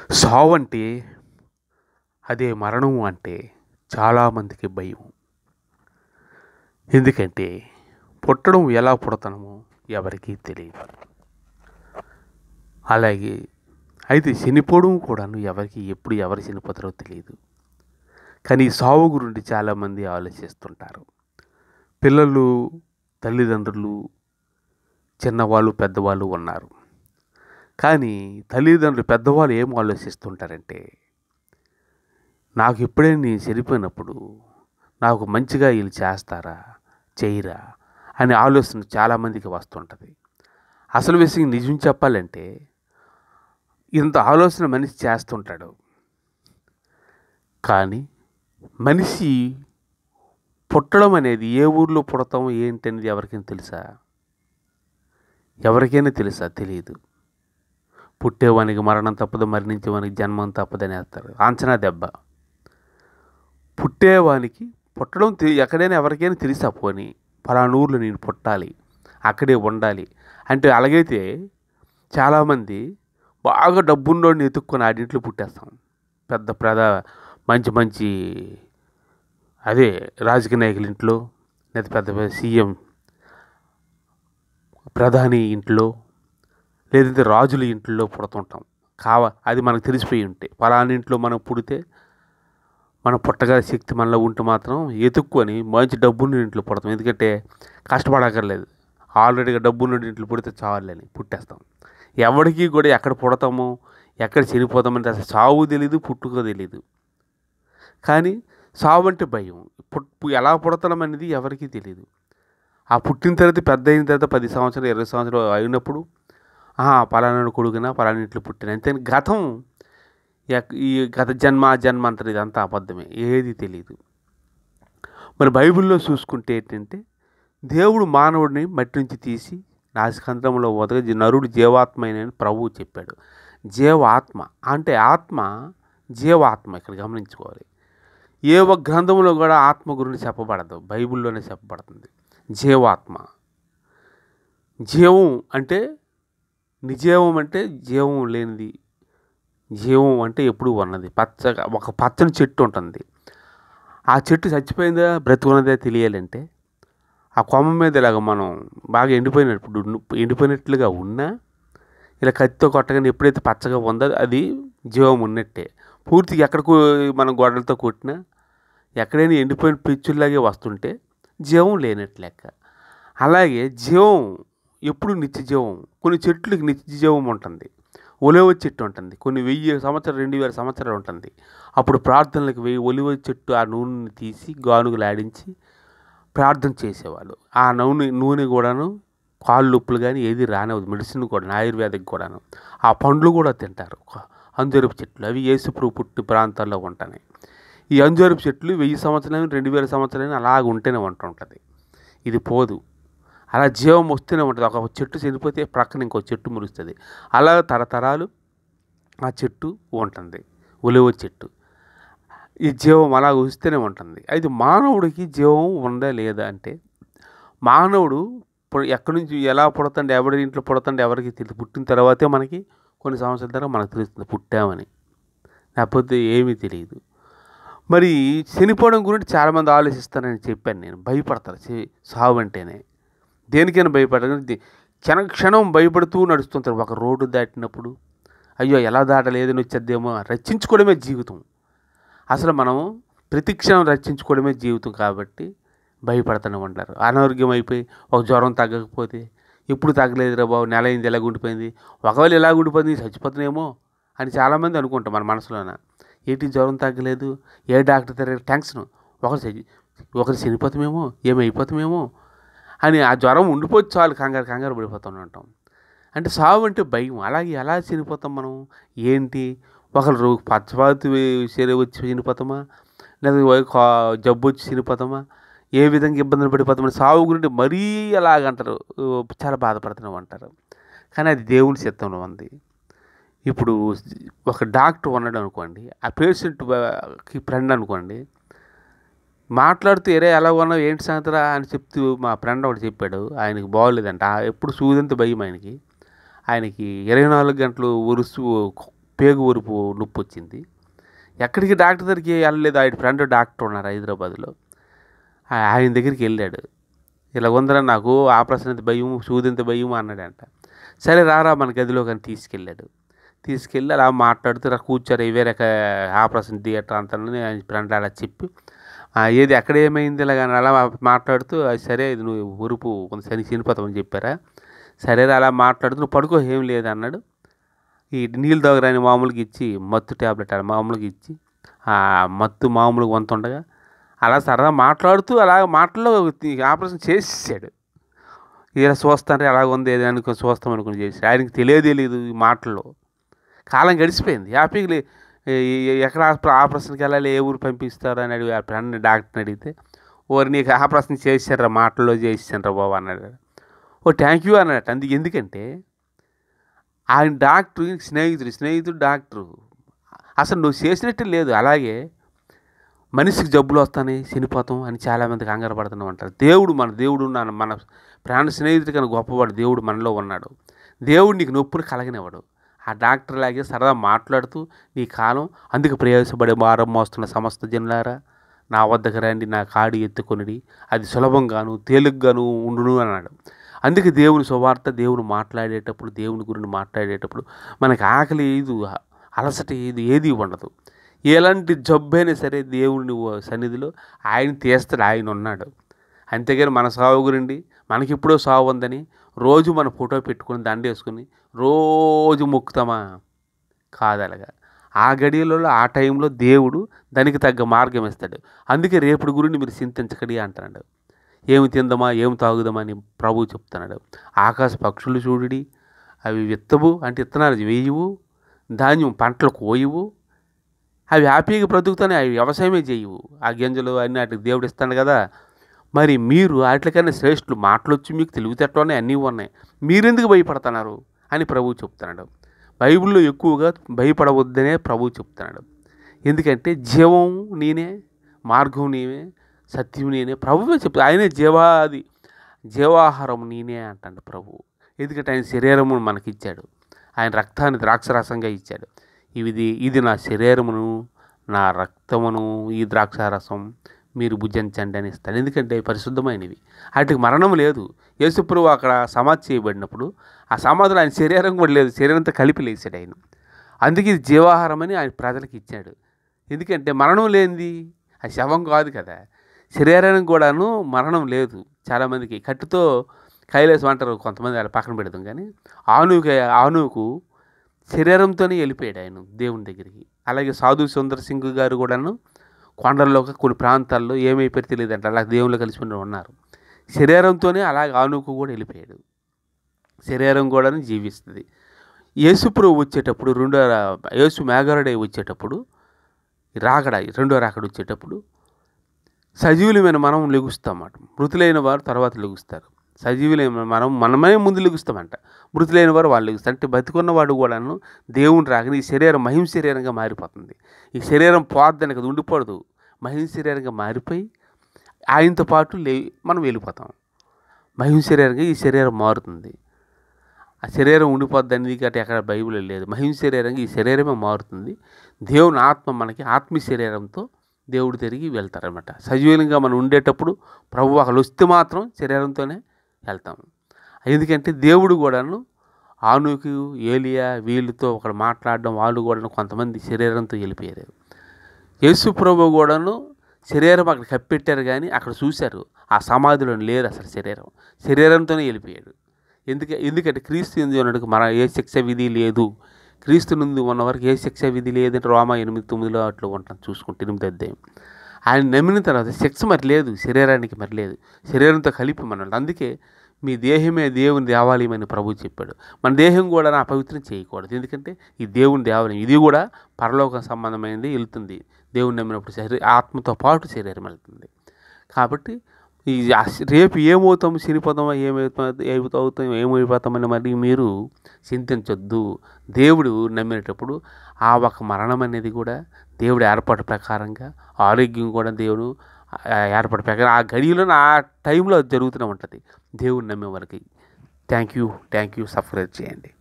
సావు అంటే అదే మరణం అంటే చాలామందికి భయం ఎందుకంటే పుట్టడం ఎలా పుడతామో ఎవరికీ తెలియదు అలాగే అయితే చనిపోవడం కూడాను ఎవరికి ఎప్పుడు ఎవరు చనిపోతారో తెలియదు కానీ ఈ సావు గురించి చాలామంది ఆలోచిస్తుంటారు పిల్లలు తల్లిదండ్రులు చిన్నవాళ్ళు పెద్దవాళ్ళు ఉన్నారు కానీ తల్లిదండ్రులు పెద్దవాళ్ళు ఏం ఆలోచిస్తుంటారంటే నాకు ఎప్పుడైనా నేను చనిపోయినప్పుడు నాకు మంచిగా వీళ్ళు చేస్తారా చేయరా అనే ఆలోచన చాలామందికి వస్తుంటుంది అసలు విషయం నిజం చెప్పాలంటే ఇంత ఆలోచన మనిషి చేస్తుంటాడు కానీ మనిషి పుట్టడం అనేది ఏ ఊర్లో పుడతాం ఏంటి అనేది ఎవరికైనా తెలుసా ఎవరికైనా తెలుసా తెలియదు పుట్టేవానికి మరణం తప్పదు మరణించేవానికి జన్మం తప్పదని వేస్తారు అంచనా దెబ్బ పుట్టేవానికి పుట్టడం తె- ఎక్కడైనా ఎవరికైనా తెలుసా పోని పలానా ఊర్లో నేను పుట్టాలి అక్కడే ఉండాలి అంటే అలాగైతే చాలామంది బాగా డబ్బున్నోడిని ఎత్తుక్కొని ఆడింట్లో పుట్టేస్తాం పెద్ద ప్రధా మంచి మంచి అదే రాజకీయ నాయకుల ఇంట్లో లేదా పెద్ద పెద్ద సీఎం ప్రధాని ఇంట్లో లేదంటే రాజుల ఇంట్లో పుడుతుంటాం కావ అది మనకు తెలిసిపోయి ఉంటే పలానా ఇంట్లో మనం పుడితే మన పుట్టగల శక్తి మనలో ఉంటే మాత్రం ఎతుక్కొని మంచి డబ్బున్న ఇంట్లో పుడతాం ఎందుకంటే కష్టపడక్కర్లేదు ఆల్రెడీగా డబ్బున్న ఇంట్లో పుడితే చాలని పుట్టేస్తాం ఎవరికి కూడా ఎక్కడ పుడతామో ఎక్కడ చనిపోతామంటే అసలు సావు తెలీదు పుట్టుక తెలీదు కానీ సావు అంటే భయం పుట్టు ఎలా పుడతాం అనేది ఎవరికీ తెలియదు ఆ పుట్టిన తర్వాత పెద్ద అయిన తర్వాత పది సంవత్సరాలు ఇరవై సంవత్సరాలు అయినప్పుడు "ఆహా, పలానా కొడుకునా పలానా ఇంట్లో పుట్టిన అంతే గతం ఎక్- ఈ గత జన్మ ఆ జన్మ అంతా ఇదంతా అబద్ధమే ఏది తెలియదు మరి బైబిల్లో చూసుకుంటే ఏంటంటే దేవుడు మానవుడిని మట్టి నుంచి తీసి నాసికంద్రంలో వదగ నరుడు జీవాత్మ అయిన ప్రభువు చెప్పాడు జీవాత్మ అంటే ఆత్మ జీవాత్మ ఇక్కడ గమనించుకోవాలి ఏ ఒక్క గ్రంథంలో కూడా ఆత్మ గురించి చెప్పబడదు బైబిల్లోనే చెప్పబడుతుంది జీవాత్మ జీవం అంటే నిజీవం అంటే జీవం లేనిది జీవం అంటే ఎప్పుడు ఉన్నది పచ్చగా ఒక పచ్చని చెట్టు ఉంటుంది ఆ చెట్టు చచ్చిపోయిందా బ్రతుకున్నదే తెలియాలంటే ఆ కొమ్మ మీద ఇలాగ మనం బాగా ఎండిపోయినప్పుడు ఎండిపోయినట్లుగా ఉన్నా ఇలా కత్తితో కొట్టగానే ఎప్పుడైతే పచ్చగా ఉందో అది జీవం ఉన్నట్టే పూర్తిగా ఎక్కడికి మనం గొడ్డలతో కొట్టినా ఎక్కడైనా ఎండిపోయిన పిచ్చుల్లాగే వస్తుంటే జీవం లేనట్టు లెక్క అలాగే జీవం ఎప్పుడు నిత్య జీవం కొన్ని చెట్లకి నిత్య జీవం ఉంటుంది ఒలివ చెట్టు ఉంటుంది కొన్ని వెయ్యి సంవత్సరాలు రెండు వేల సంవత్సరాలు ఉంటుంది అప్పుడు ప్రార్థనలకు వెయ్యి ఒలివ చెట్టు ఆ నూనెని తీసి గానుగులు ఆడించి ప్రార్థన చేసేవాళ్ళు ఆ నూనె నూనె కూడాను కాళ్ళు నొప్పులు కానీ ఏది రానివ్వదు మెడిసిన్ కూడా ఆయుర్వేదిక్ కూడాను ఆ పండ్లు కూడా తింటారు అంజూరపు చెట్లు అవి యేసుప్రభు పుట్టి ప్రాంతాల్లో ఉంటాయి ఈ అంజూరపు చెట్లు వెయ్యి సంవత్సరాలు రెండు వేల సంవత్సరాలు అలాగ ఉంటేనే ఉంటుంటుంది ఇది పోదు అలా జీవం వస్తూనే ఉంటుంది ఒక చెట్టు చనిపోతే ప్రక్కన ఇంకో చెట్టు మురుస్తుంది అలా తరతరాలు ఆ చెట్టు ఉంటుంది ఉలివ చెట్టు ఈ జీవం అలా వస్తూనే ఉంటుంది అయితే మానవుడికి జీవం ఉందా లేదా అంటే మానవుడు ఇప్పుడు ఎక్కడి నుంచి ఎలా పుడతాండి ఎవరి ఇంట్లో పుడతాండి ఎవరికి తెలియదు పుట్టిన తర్వాతే మనకి కొన్ని సంవత్సరాల తర్వాత మనకు తెలుస్తుంది పుట్టామని లేకపోతే ఏమీ తెలియదు మరి చనిపోవడం గురించి చాలామంది ఆలోచిస్తారని చెప్పాను నేను భయపడతారు చే- సావు అంటేనే దేనికైనా భయపడరు ది- క్షణ క్షణం భయపడుతూ నడుస్తుంటారు ఒక రోడ్డు దాటినప్పుడు అయ్యో ఎలా దాటలేదని వచ్చేద్దేమో రక్షించుకోవడమే జీవితం అసలు మనం ప్రతి క్షణం రక్షించుకోవడమే జీవితం కాబట్టి భయపడుతూనే ఉంటారు అనారోగ్యం అయిపోయి ఒక జ్వరం తగ్గకపోతే ఎప్పుడు తగ్గలేదురా బాబు నెల అయింది ఎలాగ ఉండిపోయింది ఒకవేళ ఎలాగ ఉండిపోయింది చచ్చిపోతున్నామో అని చాలామంది అనుకుంటాం మన మనసులోన ఏంటి జ్వరం తగ్గలేదు ఏ డాక్టర్ దగ్గర టెన్షన్ ఒకరు చచ్చి- ఒకరు చనిపోతామేమో ఏమైపోతామేమో అని ఆ జ్వరం ఉండిపోతే చాలు కంగారు కంగారు పడిపోతూనే ఉంటాం అంటే సావు అంటే భయం అలాగే ఎలా చనిపోతాం మనం ఏంటి ఒకరు పచ్చపాతి శరీరం వచ్చి చనిపోతామా లేదా ఓ- కా- జబ్బు వచ్చి చనిపోతామా ఏ విధంగా ఇబ్బందులు పడిపోతామని సావు గురించి మరీ అలాగంటారు ఓ, చాలా బాధపడుతున్నాం అంటారు కానీ అది దేవుని చిత్తంలో ఉంది ఇప్పుడు ఒక డాక్టర్ ఉన్నాడు అనుకోండి ఆ పేషెంట్కి ఫ్రెండ్ అనుకోండి మాట్లాడుతూ ఏరే ఎలా ఉన్నావు ఏంటి సంగతిరా అని చెప్తూ మా ఫ్రెండ్ ఒకటి చెప్పాడు ఆయనకి బాగోలేదంట ఆ ఎప్పుడు సూదంత భయం ఆయనకి ఆయనకి ఇరవై నాలుగు గంటలు ఉరుసు పేగు ఊరుపు నొప్పి వచ్చింది ఎక్కడికి డాక్టర్ దగ్గరికి వెళ్ళలేదు ఆయన ఫ్రెండ్ డాక్టర్ ఉన్నారు హైదరాబాద్లో ఆ- ఆయన దగ్గరికి వెళ్ళాడు ఇలా ఉందరా నాకు ఆపరేషన్ అయితే భయం సూదింత భయం అన్నాడంట సరే రారా మన గదిలో కానీ తీసుకెళ్ళాడు తీసుకెళ్ళి అలా మాట్లాడుతూ రా కూర్చోరు వేరే ఆపరేషన్ థియేటర్ అంతా ఆయన ఫ్రెండ్ అలా చెప్పి "ఆ, ఏది ఎక్కడ ఏమైంది ఇలా కానీ అలా మాట్లాడుతూ "ఆ, సరే ఇది నువ్వు ఉరుపు కొంత శని చనిపోతామని చెప్పారా సరే అలా మాట్లాడుతూ నువ్వు పడుకో ఏం లేదు అన్నాడు ఈ నీళ్ళు తాగరాని మామూలుగా ఇచ్చి మత్తు ట్యాబ్లెట్ అలా మామూలుగా ఇచ్చి ఆ మత్తు మామూలుగా వంత ఉండగా అలా సరదా మాట్లాడుతూ అలా మాటల్లో ఈ ఆపరేషన్ చేసేసాడు ఇలా చూస్తాంటే అలాగ ఉంది ఏదో అనుకుని చూస్తాం అనుకుని చేసి ఆయనకి తెలియదు తెలియదు ఈ మాటల్లో కాలం గడిచిపోయింది హ్యాపీగా లే- ఏ- ఏ- ఎక్కడ ఆప- ఆపరేషన్కి వెళ్ళాలి ఏ ఊరు పంపిస్తారు అని అడిగి ఆ ఫ్రెండ్ డాక్టర్ని అడిగితే ఓరి నీకు ఆపరేషన్ చేసారా మాటల్లో చేసారా బాబు అన్నాడు ఓ థ్యాంక్ యూ అన్నాడు అందుకు ఎందుకంటే ఆయన డాక్టర్ ఈయనకి స్నేహితుడు స్నేహితుడు డాక్టరు అసలు నువ్వు చేసినట్టు లేదు అలాగే మనిషికి జబ్బులు వస్తాయి చనిపోతాం అని చాలామంది కంగారు పడుతున్నాం అంటారు దేవుడు మన దేవుడు ఉన్నాను మన ప్రాణ స్నేహితుడి కన్నా గొప్పవాడు దేవుడు మనలో ఉన్నాడు దేవుడు నీకు నొప్పులు కలగనివ్వడు ఆ డాక్టర్ లాగే సరదా మాట్లాడుతూ నీ కాలం అందుకు ప్రయాసపడే భారం మోస్తున్న సమస్త జనులారా నా వద్దకు రండి నా కాడి ఎత్తుకొనిడి అది సులభంగాను తేలిగ్గాను ఉండును అన్నాడు అందుకే దేవుని సువార్త దేవుని మాట్లాడేటప్పుడు దేవుని గురించి మాట్లాడేటప్పుడు మనకి ఆకలి ఏదు అలసట ఏది ఏది ఉండదు ఎలాంటి జబ్బైనా సరే దేవుని సన్నిధిలో ఆయన తీస్తాడు ఆయన ఉన్నాడు అంతేగాని మన సావు గురండి మనకిప్పుడో సావు ఉందని రోజు మన ఫోటో పెట్టుకొని దండేసుకుని రోజు మొక్కుతామా కాదలగా ఆ గడియలలో ఆ టైంలో దేవుడు దానికి తగ్గ మార్గం ఇస్తాడు అందుకే రేపుడు గురించి మీరు చింతించకడి అంటున్నాడు ఏమి తిందమా ఏమి తాగుదామా అని ప్రభువు చెప్తున్నాడు ఆకాశ పక్షులు చూడుడి అవి విత్తవు అంటే విత్తనాలు వేయవు ధాన్యం పంటలు కోయవు అవి హ్యాపీగా బ్రతుకుతానే అవి వ్యవసాయమే చేయవు ఆ గింజలు అన్నీ వాటికి దేవుడు ఇస్తాడు కదా మరి మీరు వాటికన్నా శ్రేష్ఠులు మాటలొచ్చి మీకు తెలివితేటలోనే అన్నీ ఉన్నాయి మీరెందుకు భయపడుతున్నారు అని ప్రభువు చెప్తున్నాడు బైబిల్లో ఎక్కువగా భయపడవద్దనే ప్రభువు చెప్తున్నాడు ఎందుకంటే జీవం నేనే మార్గం నేనే సత్యం నేనే ప్రభువే చెప్తా ఆయనే జీవాది జీవాహారం నేనే అంటాడు ప్రభువు ఎందుకంటే ఆయన శరీరమును మనకిచ్చాడు ఆయన రక్తాన్ని ద్రాక్షరసంగా ఇచ్చాడు ఇది ఇది నా శరీరమును నా రక్తమును ఈ ద్రాక్షారసం మీరు భుజించండి అని ఇస్తాడు ఎందుకంటే అవి పరిశుద్ధమైనవి వాటికి మరణం లేదు యేసుప్రభు అక్కడ సమాధి చేయబడినప్పుడు ఆ సమాధిలో ఆయన శరీరం కూడా లేదు శరీరంతో కలిపి లేచాడు ఆయన అందుకే ఇది జీవాహారం అని ఆయన ప్రజలకు ఇచ్చాడు ఎందుకంటే మరణం లేనిది ఆ శవం కాదు కదా శరీరానికి కూడాను మరణం లేదు చాలామందికి కట్టుతో కైలాసం అంటారు కొంతమంది అలా పక్కన పెడతాం కానీ ఆనుకి ఆనుకు శరీరంతోనే వెళ్ళిపోయాడు ఆయన దేవుని దగ్గరికి అలాగే సాధు సుందర్ సింగ్ గారు కూడాను కొండల్లో కొన్ని ప్రాంతాల్లో ఏమైపోయారు తెలియదంట అలా దేవుళ్ళు కలిసి ఉన్నారు శరీరంతోనే అలాగే ఆనుకు కూడా వెళ్ళిపోయాడు శరీరం కూడా జీవిస్తుంది యేసుప్రభు వచ్చేటప్పుడు రెండో రా- యేసు మేఘరుడే వచ్చేటప్పుడు రాకడ రెండో రాకడ వచ్చేటప్పుడు సజీవులమైన మనం లెగుస్తామట మృతులైన వారు తర్వాత లెగుస్తారు సజీవులైన మనం మనమే ముందు లెగుస్తామంట మృతులైన వారు వాళ్ళు లెగుస్తారు అంటే బతికున్నవాడు కూడాను దేవుని రాకని ఈ శరీరం మహిమ శరీరంగా మారిపోతుంది ఈ శరీరం పోద్దని కదా ఉండిపోదు మహిమ శరీరంగా మారిపోయి ఆయనతో పాటు లే మనం వెళ్ళిపోతాం మహిమ శరీరంగా ఈ శరీరం మారుతుంది ఆ శరీరం ఉండిపోద్ది అనేది గట్రా ఎక్కడ బైబిల్లో లేదు మహిమ శరీరంగా ఈ శరీరమే మారుతుంది దేవుని ఆత్మ మనకి ఆత్మీయ శరీరంతో దేవుడు తిరిగి వెళ్తారనమాట సజీవంగా మనం ఉండేటప్పుడు ప్రభు అక్కడ వస్తే మాత్రం శరీరంతోనే వెళ్తాం ఎందుకంటే దేవుడు కూడాను ఆనుకు ఏలియా వీళ్ళతో ఒకడు మాట్లాడడం వాళ్ళు కూడా కొంతమంది శరీరంతో వెళ్ళిపోయారు యేసు ప్రభు కూడాను శరీరం అక్కడ కప్పెట్టారు కానీ అక్కడ చూశారు ఆ సమాధిలో లేరు అసలు శరీరం శరీరంతోనే వెళ్ళిపోయాడు ఎందుకే ఎందుకంటే క్రీస్తు ఎందు ఉన్నట్టుగా మన ఏ శిక్ష విధి లేదు క్రీస్తు నుండి ఉన్న వరకు ఏ శిక్ష విధి లేదంటే రోమా ఎనిమిది తొమ్మిదిలో అట్లా ఉంటాం చూసుకుంటే ఎనిమిది అధ్యాయం ఆయన నమ్మిన తర్వాత శిక్ష మరి లేదు శరీరానికి మరి లేదు శరీరంతో కలిపి మనం అందుకే మీ దేహమే దేవుని దేవాలయం అని ప్రభు చెప్పాడు మన దేహం కూడా నా అపవిత్రం చేయకూడదు ఎందుకంటే ఈ దేవుని దేవాలయం ఇది కూడా పరలోక సంబంధమైనది వెళ్తుంది దేవుని నమ్మినప్పుడు శరీర ఆత్మతో పాటు శరీరం వెళ్తుంది కాబట్టి ఈ ఆ శ- రేపు ఏమవుతాం చనిపోతామా ఏమవుతాం ఏమవుతాం ఏమైపోతామని మరి మీరు చింతించొద్దు దేవుడు నమ్మినప్పుడు ఆ ఒక మరణం అనేది కూడా దేవుడి ఏర్పాటు ప్రకారంగా ఆరోగ్యం కూడా దేవుడు ఆ ఏర్పాటు ప్రకారం ఆ గడియలో ఆ టైంలో అది జరుగుతూనే ఉంటుంది దేవుడు నమ్మే వరకు thank you thank you subscribe చేయండి